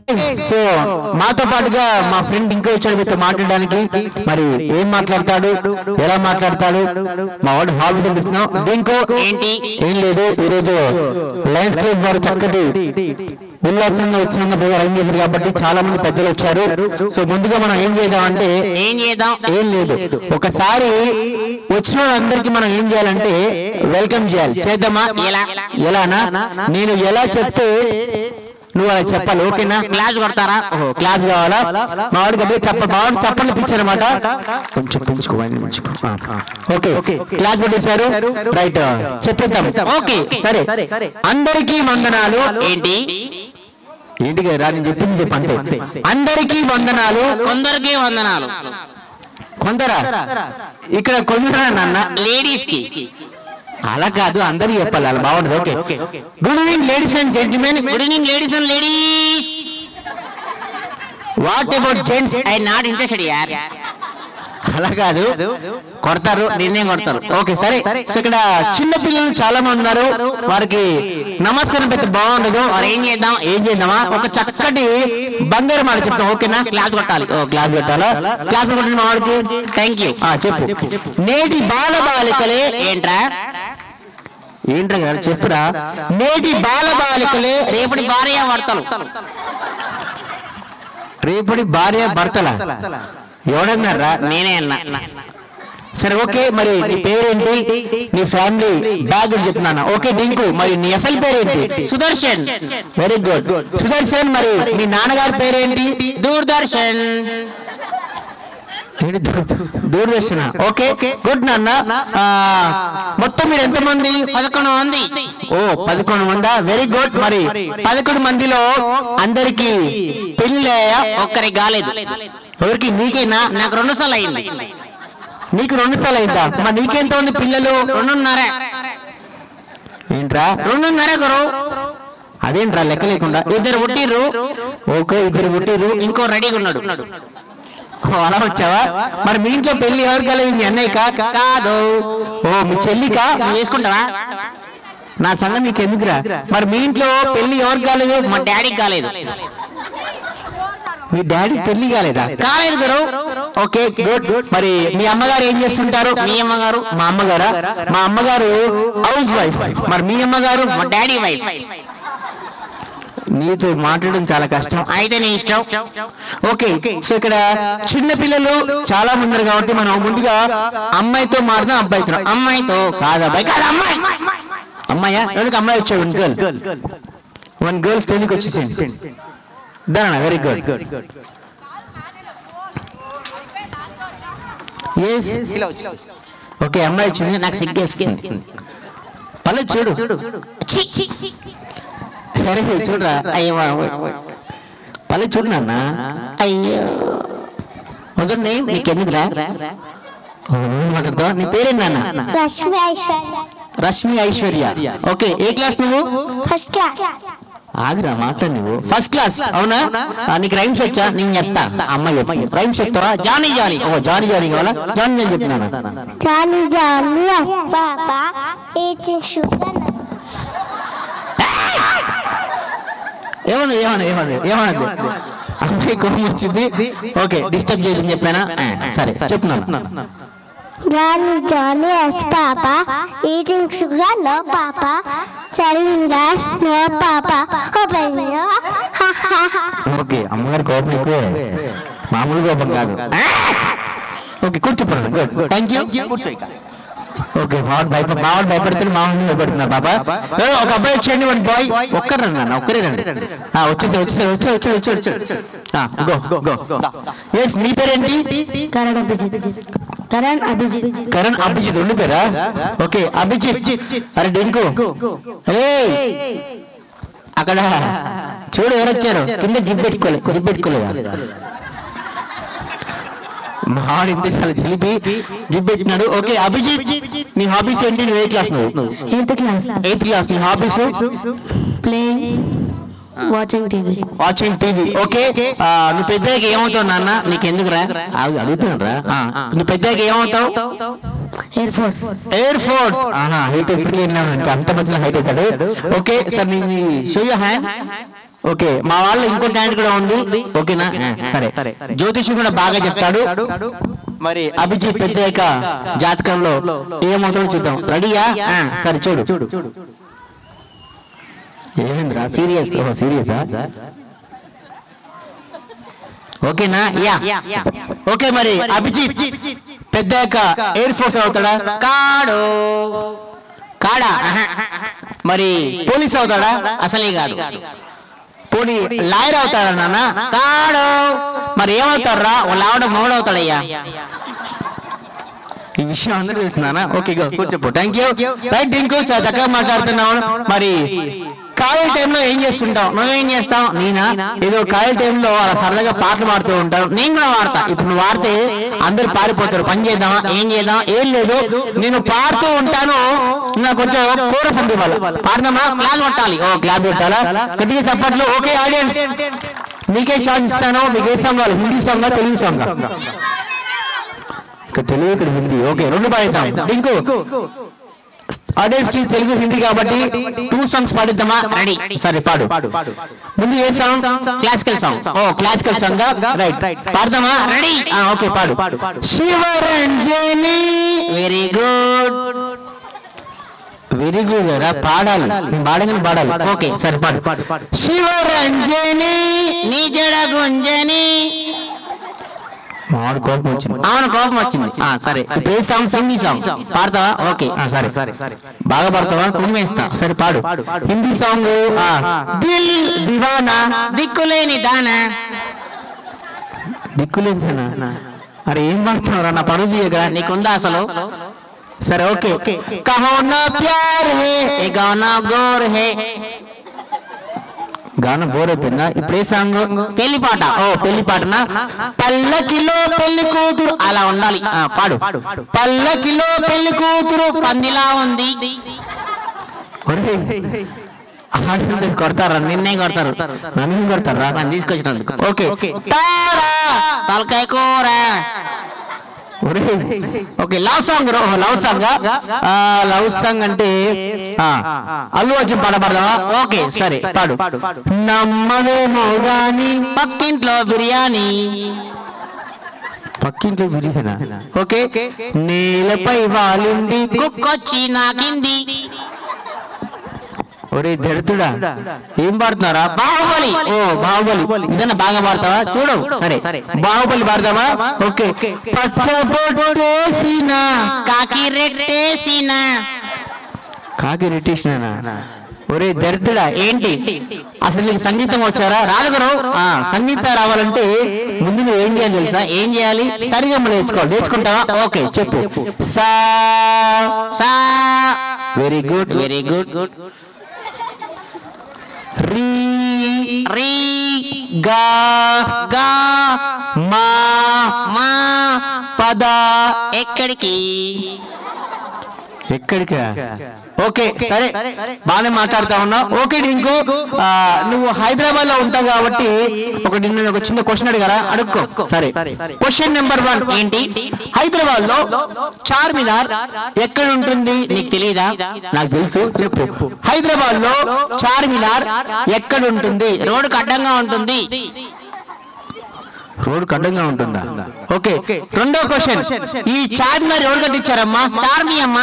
So మాతో పాటుగా మా ఫ్రెండ్ ఇంకో వచ్చాడు మీతో మాట్లాడడానికి మరి ఏం మాట్లాడతాడు ఎలా మాట్లాడతాడు మా వాడు హాబీ తెలుస్తున్నాం దీంకో ఏంటి? ఏం లేదు ఈ రోజు లయన్స్ క్లబ్ వారు చక్కటి ఉల్లాసంగా ఉత్సాహంగా బాగా రంగు చేశారు కాబట్టి చాలా మంది పెద్దలు వచ్చారు సో ముందుగా మనం ఏం చేద్దాం అంటే ఏం చేద్దాం ఏం లేదు ఒకసారి వచ్చిన వాళ్ళందరికీ మనం ఏం చేయాలంటే వెల్కమ్ చేయాలి చేద్దామా ఎలా? ఎలానా నేను ఎలా చెప్తే నువ్వు అలా చెప్పాలి ఓకేనా క్లాస్ కొడతారా ఓహో క్లాస్ కావాలా మా వాడికి అప్పుడే చెప్ప మా వాడు చప్పట్లు పిచ్చారు అనమాట కొంచెం పెంచుకో వాడిని పెంచుకో ఆ, ఆ. ఓకే క్లాస్ పెట్టేశారు రైట్ చెప్పేద్దాం ఓకే సరే అందరికీ వందనాలు ఏంటి ఏంటి రా నేను చెప్పింది చెప్పు అంతే అందరికీ వందనాలు కొందరికి వందనాలు కొందరా ఇక్కడ కొందరా నాన్న లేడీస్ కి అలా కాదు అందరికి చెప్పాలి అలా బాగుండదు okay good evening ladies and gentlemen good evening ladies and ladies what about gents I not interested యార్ అలా కాదు కొడతారు నిర్ణయం కొడతారు ఓకే సరే సో ఇక్కడ చిన్న పిల్లలు చాలా మంది ఉన్నారు వారికి నమస్కారం పెద్ద బాగుండదు మరి ఏం చేద్దాం ఏం చేద్దామా ఒక చక్కటి బంగారు మాట చెప్తాం ఓకేనా క్లాస్ కొట్టాలి ఓ క్లాస్ పెట్టాలా క్లాస్ కొట్టండి మా వాడికి థ్యాంక్ యూ ఆ, చెప్పు నేటి బాల బాలికలే ఏంట్రా ఏంట్రా గారు చెప్పురా నేటి బాల బాలికలే రేపటి భార్య భర్తలు రేపటి భార్య భర్తల ఎవడన్నారా నేనే అన్నా సరే ఓకే మరి నీ పేరేంటి నీ ఫ్యామిలీ బ్యాగ్ చెప్తున్నాను ఓకే డింకు మరి నీ అసలు పేరేంటి సుదర్శన్ వెరీ గుడ్ సుదర్శన్ మరి మీ నాన్నగారి పేరేంటి దూరదర్శన్ ఏంటి దూ- దూరదర్శన ఓకే గుడ్ నాన్న ఆ, మొత్తం మీరు ఎంతమంది పదకొండు మంది ఓ పదకొండు మందా వెరీ గుడ్ మరి పదకొండు మందిలో అందరికి పెళ్ళి ఒక్కరికి కాలేదు ఎవరికి నీకేనా నాకు రెండు సార్లు అయింది నీకు రెండు సార్లు అయిందా మరి నీకెంత ఉంది పిల్లలు రెండున్నర ఏంట్రా రెండున్నర గురు అదేంట్రా లెక్క లేకుండా ఇద్దరు పుట్టిర్రు ఓకే ఇద్దరు పుట్టిరు ఇంకో రెడీగా ఉన్నాడు ఓ, అలా వచ్చావా మరి మీ ఇంట్లో పెళ్లి ఎవరు కలదు మీ అన్నయ్యకా కాదు ఓ మీ చెల్లికా నువ్వు చేసుకుంటావా నా సంగతి నీకు ఎందుకురా మరి మీ ఇంట్లో పెళ్లి ఎవరు కాలేదు మా డాడీకి కాలేదు మీ డాడీ పెళ్లి కాలేదా కాలేదు గురు ఓకే గుడ్ మరి మీ అమ్మగారు ఏం చేస్తుంటారు మీ అమ్మగారు మా అమ్మగారా మా అమ్మగారు హౌస్ వైఫ్ మరి మీ అమ్మగారు మా డాడీ వైఫ్ నీతో మాట్లాడడం చాలా కష్టం అయితే నీ ఇష్టం ఓకే సో ఇక్కడ చిన్న పిల్లలు చాలా మంది ఉన్నారు కాబట్టి మనం ముందుగా అమ్మాయితో మారుదాం అబ్బాయితో అమ్మాయితో కాదు అబ్బాయి కాదు అమ్మాయి అమ్మాయా ఎవరికి అమ్మాయి వచ్చాడు వన్ గర్ల్ వన్ గర్ల్ స్టేజ్కి వచ్చేసేయండి దానా వెరీ గుడ్ ఎస్ ఓకే అమ్మాయి వచ్చింది నాకు సిగ్గేస్తుంది పల్లె చూడు సరే చూడరా అయ్యో పల్లె చూడు నాన్న అయ్యో మొదటి నేమ్ నీకెందుకురా ఓ, నువ్వు మాట్లాడతావా నీ పేరేంటి నాన్న రష్మి ఐశ్వర్య రష్మి ఐశ్వర్య ఓకే ఏ క్లాస్ నువ్వు ఫస్ట్ క్లాస్ ఆగిరా మాట్లాడు నువ్వు ఫస్ట్ క్లాస్ అవునా ఆ, నీకు రైమ్స్ వచ్చా నేను చెప్తా అమ్మ చెప్పు రైమ్స్ చెప్తావా జానీ జానీ ఓ జానీ జానీ కావాలా జానీ జానీ చెప్తున్నాను జాని జాని పాప ఈటింగ్ షుగర్ ఏమన్నా ఏమన్నా ఏమన్నా ఏమన్నది అమ్మాయి కోపం వచ్చింది ఓకే డిస్టర్బ్ చేయదని చెప్పానా ఆ, సరే చెప్తున్నాను Johnny Johnny yes papa eating sugar no papa selling glass no papa open okay అమ్మగారి కోపం ఎక్కువే మామూలు కోపం కాదు ఓకే కూర్చోపడండి గుడ్ థ్యాంక్ యూ ఓకే మావాడు భయప మావాడు భయపడుతుంది మావాడిని భయపడుతున్నారు పాప ఏ, ఒక అబ్బాయి వచ్చేయండి వన్ బాయ్ ఒక్కరు రండి నాన్న ఒక్కరే రండి ఆ, వచ్చేసారు వచ్చేసారు వచ్చారు వచ్చారు వచ్చారు వచ్చారు గో గో గో ఎస్ మీ పేరేంటి కరణ్ అభిజిత్ కరణ్ అభిజిత్ కరణ్ అభిజిత్ రెండు పేరా ఓకే అభిజిత్ అరే డెంకు అరే అక్కడ చూడు ఎవరు వచ్చారు కింద జిప్ పెట్టుకోలే జిప్ పెట్టుకోలేదా మావాడు ఇంటి చాలా చిలిపి జిప్ పెట్టినాడు ఓకే అభిజిత్ నీ హాబీస్ ఏంటి నువ్వు ఏ క్లాస్ నువ్వు ఎయిత్ క్లాస్ ఎయిత్ క్లాస్ నీ hobbies playing watching TV watching TV okay ఆ, నువ్వు పెద్దగా ఏమవుతావు నాన్న నీకు ఎందుకురా ఆగు, అడుగుతున్నాను రా ఆ, నువ్వు పెద్దగా ఏమవుతావు ఎయిర్ ఫోర్స్ ఎయిర్ ఫోర్స్ ఆహా హైట్ ఎప్పుడు విన్నాను ఇంకా అంత మధ్యలో హైట్ అవుతాడు ఓకే సార్ మీ షో యూ హ్యాండ్ ఓకే మా వాళ్ళ ఇంకో టాలెంట్ కూడా ఉంది ఓకేనా ఆ, సరే జ్యోతిషం కూడా బాగా చెప్తాడు మరి అభిజిత్ పెద్ద జాతకంలో ఏమవుతాడో చూద్దాం రెడీయా ఆ, సరే చూడు ఏమైందిరా సీరియస్ ఓ సీరియసా ఓకేనా యా ఓకే మరి అభిజిత్ పెద్ద ఎయిర్ ఫోర్స్ అవుతాడా కాడు కాడా మరి పోలీస్ అవుతాడా అసలే కాదు పోనీ లాయర్ అవుతాడా నాన్న కాడు మరి ఏమవుతారా వాళ్ళ ఆవిడ మొగుడవుతాడయ్యా ఈ విషయం అందరూ తెలుస్తున్నానా ఓకే గో కూర్చోపో థ్యాంక్ యూ రైట్ డింకు చాలా చక్కగా మాట్లాడుతున్నావు మరి ఖాళీ టైంలో ఏం చేస్తుంటావు నువ్వేం చేస్తావు నేనా ఏదో ఖాళీ టైంలో అలా సరదాగా పాటలు పాడుతూ ఉంటాను నేను కూడా వాడతా ఇప్పుడు నువ్వు వాడితే అందరు పారిపోతారు పని చేద్దామా ఏం చేద్దాం ఏం లేదు నేను పాడుతూ ఉంటాను నాకు కొంచెం కూర సంపివ్వాలి పాడదామా క్లాస్ కొట్టాలి ఓ క్లాప్ పెట్టాలా గట్టిగా చెప్పట్లు ఓకే ఆడియన్స్ మీకే ఛాన్స్ ఇస్తాను మీకు ఏ సాంగ్ కావాలి హిందీ సాంగ్ తెలుగు సాంగ్ ఇక్కడ తెలుగు ఇక్కడ హిందీ ఓకే రెండు పాడేద్దాం డింకు ఆడియన్స్ కి తెలుగు హిందీ కాబట్టి టూ సాంగ్స్ పాడిద్దామా రెడీ సరే పాడు ముందు ఏ సాంగ్ క్లాసికల్ సాంగ్ ఓ క్లాసికల్ సాంగ్ రైట్ పాడదామా రెడీ ఓకే పాడు Shivaranjani very good very good రా పాడాలి నేను పాడగానే పాడాలి ఓకే సరే పాడు శివరంజని నీ జడ గుంజని మామిడి కోపం వచ్చింది అవును కోపం వచ్చింది ఆ, సరే ఇప్పుడు ఏ సాంగ్ హిందీ సాంగ్ పాడతావా ఓకే ఆ, సరే బాగా పాడతావా కుమ్మేస్తా సరే పాడు హిందీ సాంగ్ ఆ, దిల్ దివానా దిక్కులేని దాన దిక్కులేంటనా అరే ఏం పాడుతున్నావురా నా పనులు చేయగరా నీకుందా అసలు సరే ఓకే కహో నా ప్యార్ హే ఏ గౌనా గోర్ హే గానం బోర్ అయిపోయిందా ఇప్పుడు ఏ సాంగ్ పెళ్లి పాట ఓ పెళ్లి పాటనా పల్లకిలో పెళ్లి కూతురు అలా ఉండాలి ఆ, పాడు పల్లకిలో పెళ్లి కూతురు పందిలా ఉంది ఒరేయ్, ఆడపిల్లలు కొడతారా నిన్నే కొడతారు నన్ను కొడతారా నన్ను తీసుకొచ్చినందుకు ఓకే తారా తలకాయ కూర ఒరేయ్, ఓకే లవ్ సాంగ్ రో లవ్ సాంగ్ లవ్ సాంగ్ అంటే ఆ, అల్లు అర్జున్ పాట పాడదామా ఓకే సరే పాడు నమ్మవేమో గాని పక్కింట్లో బిర్యానీ పక్కింట్లో బిర్యానా ఓకే నేలపై వాలింది కుక్కొచ్చి నాకింది ఒరే దరిద్రుడా ఏం పాడుతున్నారా బాహుబలి ఓ బాహుబలి ఇదన్నా బాగా పాడతావా చూడు సరే బాహుబలి పాడదామా ఓకే పచ్చబొట్టేసిన కాకి రెట్టేసిన కాకి రెట్టేసినా ఒరే దరిద్రుడా ఏంటి అసలు నీకు సంగీతం వచ్చారా రాదు గురు ఆ సంగీతం రావాలంటే ముందు నువ్వు ఏం చేయాలి తెలుసా ఏం చేయాలి సరిగా నేర్చుకోవాలి నేర్చుకుంటావా ఓకే చెప్పు సా సా వెరీ గుడ్ వెరీ గుడ్ రీ రీ గా గా మా మా పద ఎక్కడికి ఎక్కడికా ఓకే సరే బాగానే మాట్లాడుతా ఉన్నావు ఓకే ఇంకో నువ్వు హైదరాబాద్ లో ఉంటావు కాబట్టి ఒకటి నేను ఒక చిన్న క్వశ్చన్ అడిగారా అడుక్కో సరే క్వశ్చన్ నెంబర్ వన్ ఏంటి హైదరాబాద్ లో చార్మినార్ ఎక్కడ ఉంటుంది నీకు తెలియదా నాకు తెలుసు చెప్పు హైదరాబాద్ లో చార్మినార్ ఎక్కడ ఉంటుంది రోడ్డుకు అడ్డంగా ఉంటుంది రోడ్డు అడ్డంగా ఉంటుందా ఓకే రెండో క్వశ్చన్ ఈ చార్మినార్ ఎవరు కట్టించారమ్మా చార్మి అమ్మ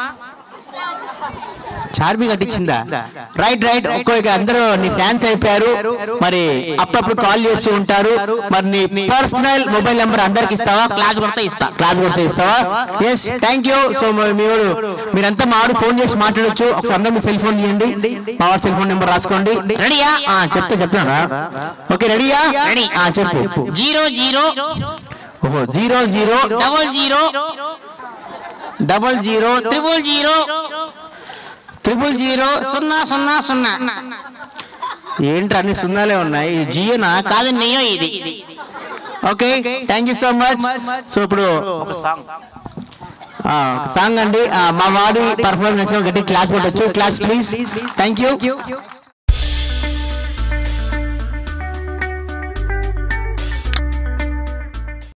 చార్మి కట్టించిందా రైట్ రైట్ ఒక్కొక్క అందరూ నీ ఫ్యాన్స్ అయిపోయారు మరి అప్పుడప్పుడు కాల్ చేస్తూ ఉంటారు మరి నీ పర్సనల్ మొబైల్ నెంబర్ అందరికి ఇస్తావా క్లాస్ కొడితే ఇస్తా క్లాస్ కొడితే ఇస్తావా ఎస్ థ్యాంక్ యూ సో మీరు మీరంతా మా వాడు ఫోన్ చేసి మాట్లాడొచ్చు ఒకసారి అందరూ మీ సెల్ ఫోన్ ఇవ్వండి మా వాడు సెల్ ఫోన్ నెంబర్ రాసుకోండి రెడీయా ఆ చెప్తా చెప్తారా ఓకే రెడీయా రెడీ ఆ చెప్పు జీరో జీరో ఓహో zero zero double zero double zero triple zero triple zero సున్నా సున్నా సున్నా ఏంటి అన్ని సున్నాలే ఉన్నాయి జియోనా కాదు నెయ్యో ఇది okay thank you so much so ఇప్పుడు సాంగ్ అండి ఆ, మా వాడి పర్ఫార్మెన్స్ గట్టి క్లాస్ కొట్టచ్చు క్లాస్ ప్లీజ్ థ్యాంక్ యూ